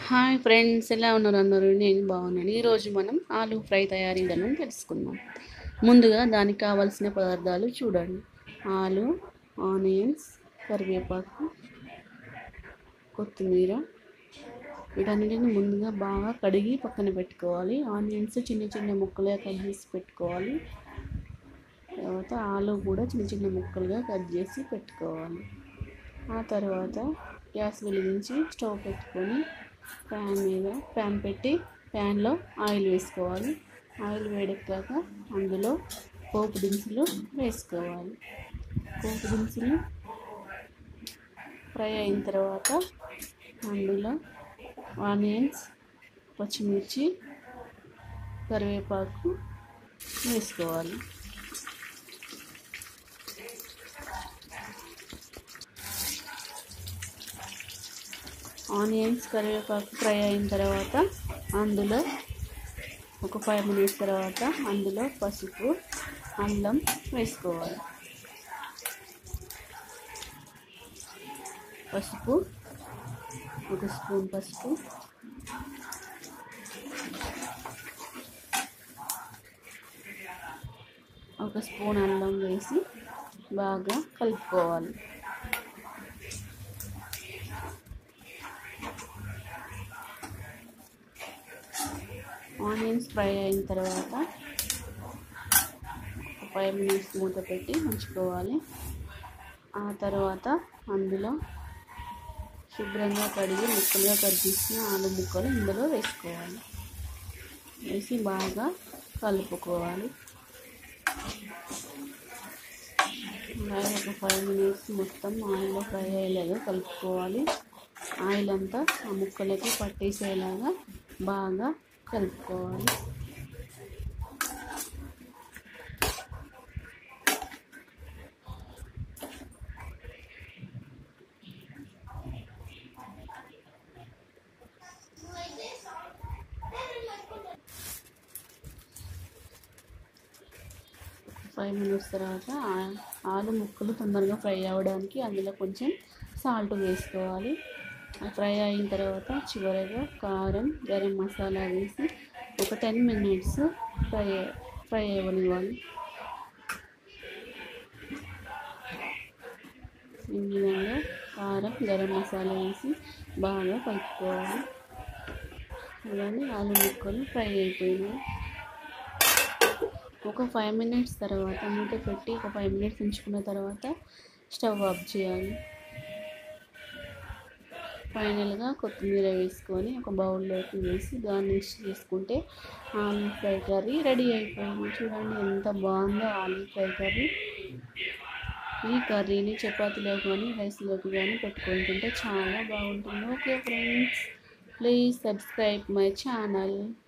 hi friends ఎలా ఉన్నారు అందరూ నేను బాగున్నాను ఈరోజు మనం ఆలూ ఫ్రై తయారీ విధానం తెలుసుకుందాం ముందుగా దానికి కావాల్సిన పదార్థాలు చూడండి ఆలు ఆనియన్స్ కరివేపాకు కొత్తిమీర వీటన్నిటిని ముందుగా బాగా కడిగి పక్కన పెట్టుకోవాలి ఆనియన్స్ చిన్న చిన్న ముక్కలుగా కట్ చేసి పెట్టుకోవాలి తర్వాత ఆలు కూడా చిన్న చిన్న ముక్కలుగా కట్ చేసి పెట్టుకోవాలి ఆ తర్వాత గ్యాస్ వెలిగించి స్టవ్ పెట్టుకొని ప్యాన్ మీద ప్యాన్ పెట్టి ప్యాన్లో ఆయిల్ వేసుకోవాలి ఆయిల్ వేడెక్కాక అందులో పోపు దినుసులు వేసుకోవాలి పోపు దినుసులు ఫ్రై అయిన తర్వాత అందులో ఆనియన్స్ పచ్చిమిర్చి కరివేపాకు వేసుకోవాలి ఆనియన్స్ కరివేపాకు ఫ్రై అయిన తర్వాత అందులో ఒక ఫైవ్ మినిట్స్ తర్వాత అందులో పసుపు అల్లం వేసుకోవాలి పసుపు ఒక స్పూన్ పసుపు ఒక స్పూన్ అల్లం వేసి బాగా కలుపుకోవాలి ఆనియన్స్ ఫ్రై అయిన తర్వాత ఒక ఫైవ్ మినిట్స్ మూత పెట్టి ఉంచుకోవాలి ఆ తర్వాత అందులో శుభ్రంగా కడిగి ముక్కలుగా కట్ చేసిన ఆలు ముక్కలు ఇందులో వేసుకోవాలి వేసి బాగా కలుపుకోవాలి అలాగే ఒక ఫైవ్ మినిట్స్ మొత్తం ఆయిల్లో ఫ్రై అయ్యేలాగా కలుపుకోవాలి ఆయిల్ అంతా ఆ ముక్కలకి పట్టేసేలాగా బాగా కలుపుకోవాలి ఫైవ్ మినిట్స్ తర్వాత ఆలు ముక్కలు తొందరగా ఫ్రై అవ్వడానికి అందులో కొంచెం సాల్ట్ వేసుకోవాలి ఫ్రై అయిన తర్వాత చివరగా కారం గరం మసాలా వేసి ఒక టెన్ మినిట్స్ ఫ్రై ఫ్రై అవ్వనివ్వాలి ఈ విధంగా కారం గరం మసాలా వేసి బాగా కలుపుకోవాలి అలానే ఆలు ముక్కలు ఫ్రై అయిపోయినాయి ఒక ఫైవ్ మినిట్స్ తర్వాత మూత పెట్టి ఒక ఫైవ్ మినిట్స్ ఉంచుకున్న తర్వాత స్టవ్ ఆఫ్ చేయాలి ఫైనల్గా కొత్తిమీర వేసుకొని ఒక బౌల్లోకి వేసి గార్నిష్ చేసుకుంటే ఆలూ ఫ్రై కర్రీ రెడీ అయిపోయింది చూడండి ఎంత బాగుందో ఆలూ ఫ్రై కర్రీ ఈ కర్రీని చపాతీలోకి కానీ రైస్లోకి కానీ పెట్టుకొని తింటే చాలా బాగుంటుంది okay friends please subscribe my channel